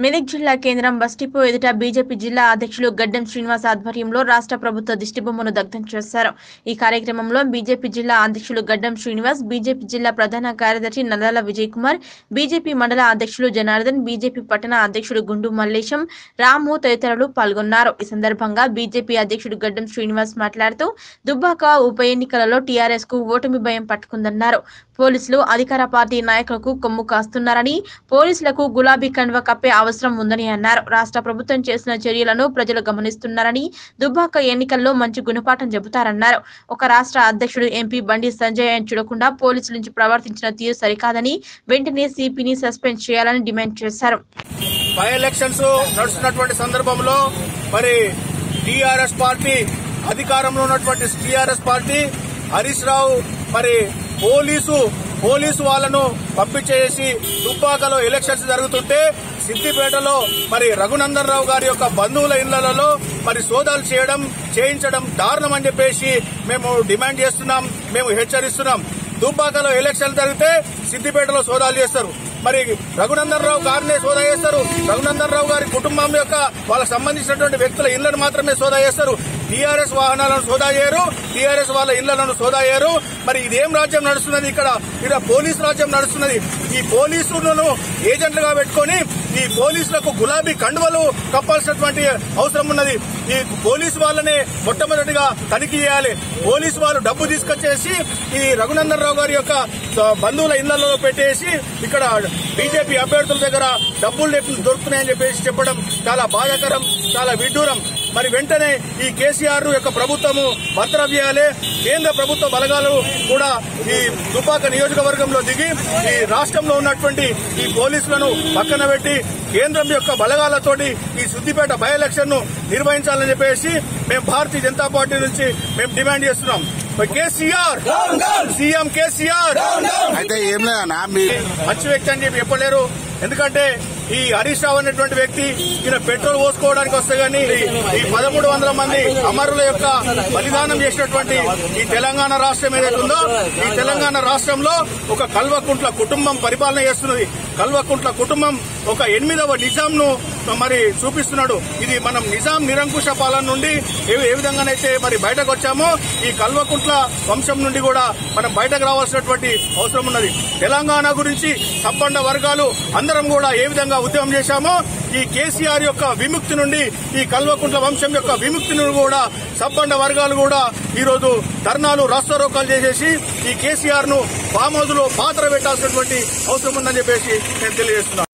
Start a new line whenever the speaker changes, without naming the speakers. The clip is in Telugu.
మెదక్ జిల్లా కేంద్రం బస్టిపో ఎదుట బీజేపీ జిల్లా అధ్యక్షులు గడ్డం శ్రీనివాస్ ఆధ్వర్యంలో రాష్ట్ర ప్రభుత్వ దిష్టిబొమ్మను దగ్ధం చేశారు ఈ కార్యక్రమంలో బీజేపీ జిల్లా అధ్యక్షులు గడ్డం శ్రీనివాస్ బీజేపీ జిల్లా ప్రధాన కార్యదర్శి నల్లాల విజయ్ కుమార్ బీజేపీ మండల అధ్యక్షులు జనార్దన్ బీజేపీ పట్టణ అధ్యక్షుడు గుండు మల్లేశం రాము తదితరులు పాల్గొన్నారు ఈ సందర్భంగా బీజేపీ అధ్యక్షుడు గడ్డం శ్రీనివాస్ మాట్లాడుతూ దుబ్బాక ఉప ఎన్నికలలో టీఆర్ఎస్ కు ఓటమి భయం పట్టుకుందన్నారు పోలీసులు అధికార పార్టీ నాయకులకు కొమ్ము కాస్తున్నారని పోలీసులకు గులాబీ కండువ కప్పే అవసరం ఉందని అన్నారు రాష్ట్ర ప్రభుత్వం చేసిన చర్యలను ప్రజలు గమనిస్తున్నారని దుబ్బాక ఎన్నికల్లో మంచి గుణపాఠం చెబుతారన్నారు ఒక రాష్ట్ర అధ్యక్షుడు ఎంపీ బండి సంజయ్ చూడకుండా పోలీసుల నుంచి ప్రవర్తించిన తీరు సరికాదని వెంటనే సిపిని సస్పెండ్ చేయాలని డిమాండ్ చేశారు
బై ఎలక్షన్స్ నడుస్తున్నటువంటి సందర్భంలో మరి టీఆర్ఎస్ పార్టీ అధికారంలో ఉన్నటువంటి టీఆర్ఎస్ పార్టీ హరీష్ రావు మరి పోలీసు పోలీసు వాళ్ళను పంపించేసి దుబ్బాకలో ఎలక్షన్స్ జరుగుతుంటే సిద్దిపేటలో మరి రఘునందన్ రావు గారి యొక్క బంధువుల ఇళ్లలో మరి సోదాలు చేయడం చేయించడం దారుణం అని చెప్పేసి మేము డిమాండ్ చేస్తున్నాం మేము హెచ్చరిస్తున్నాం దుబ్బాకలో ఎలక్షన్లు జరిగితే సిద్దిపేటలో సోదాలు చేస్తారు మరి రఘునందన్ రావు గారినే సోదా చేస్తారు రఘునందన్ రావు గారి కుటుంబం యొక్క వాళ్ళకి సంబంధించినటువంటి వ్యక్తుల ఇళ్లను మాత్రమే సోదా చేస్తారు టీఆర్ఎస్ వాహనాలను సోదా చేయరు టీఆర్ఎస్ వాళ్ళ ఇళ్లను సోదా చేయరు మరి ఇదేం రాజ్యం నడుస్తున్నది ఇక్కడ ఇక్కడ పోలీసు రాజ్యం నడుస్తున్నది ఈ పోలీసులను ఏజెంట్లుగా పెట్టుకొని ఈ పోలీసులకు గులాబీ కండువలు కప్పాల్సినటువంటి అవసరం ఉన్నది ఈ పోలీసు వాళ్ళనే మొట్టమొదటిగా తనిఖీ చేయాలి పోలీసు వాళ్ళు డబ్బు తీసుకొచ్చేసి ఈ రఘునందన్ రావు గారి యొక్క బంధువుల ఇళ్లలో పెట్టేసి ఇక్కడ బీజేపీ అభ్యర్థుల దగ్గర డబ్బులు దొరుకుతున్నాయని చెప్పేసి చెప్పడం చాలా బాధాకరం చాలా విడ్డూరం మరి వెంటనే ఈ కేసీఆర్ యొక్క ప్రభుత్వము భర్తరఫ్ చేయాలి కేంద్ర ప్రభుత్వ బలగాలు కూడా ఈ దుపాక నియోజకవర్గంలో దిగి ఈ రాష్ట్రంలో ఉన్నటువంటి ఈ పోలీసులను పక్కన పెట్టి కేంద్రం యొక్క బలగాలతోటి ఈ సిద్దిపేట బై ఎలక్షన్ ను నిర్వహించాలని చెప్పేసి మేము భారతీయ జనతా పార్టీ నుంచి మేము డిమాండ్ చేస్తున్నాం మరి కేసీఆర్ సీఎం కేసీఆర్
అయితే ఏం లేదన్నా మీ
మంచి వ్యక్తి అని చెప్పి చెప్పలేరు ఎందుకంటే ఈ హరీష్ రావు అనేటువంటి వ్యక్తి ఈయన పెట్రోల్ పోసుకోవడానికి వస్తే గానీ ఈ పదమూడు వందల మంది అమరుల యొక్క బలిదానం చేసినటువంటి ఈ తెలంగాణ రాష్ట్రం ఏదైతే ఉందో ఈ తెలంగాణ రాష్ట్రంలో ఒక కల్వకుంట్ల కుటుంబం పరిపాలన చేస్తున్నది కల్వకుంట్ల కుటుంబం ఒక ఎనిమిదవ నిజాంను మరి చూపిస్తున్నాడు ఇది మనం నిజాం నిరంకుశ పాలన నుండి ఏ ఏ విధంగానైతే మరి బయటకు వచ్చామో ఈ కల్వకుంట్ల వంశం నుండి కూడా మనం బయటకు రావాల్సినటువంటి అవసరం ఉన్నది తెలంగాణ గురించి సబ్బండ వర్గాలు అందరం కూడా ఏ విధంగా ఉద్యమం చేశామో ఈ కేసీఆర్ యొక్క విముక్తి నుండి ఈ కల్వకుంట్ల వంశం యొక్క విముక్తి నుండి కూడా సబ్బండ వర్గాలు కూడా ఈ రోజు ధర్నాలు రాస్తారోకాలు చేసేసి ఈ కేసీఆర్ ను ఫామ్ హౌస్ లో పాత్ర పెట్టాల్సినటువంటి అవసరం ఉందని చెప్పేసి నేను తెలియజేస్తున్నాను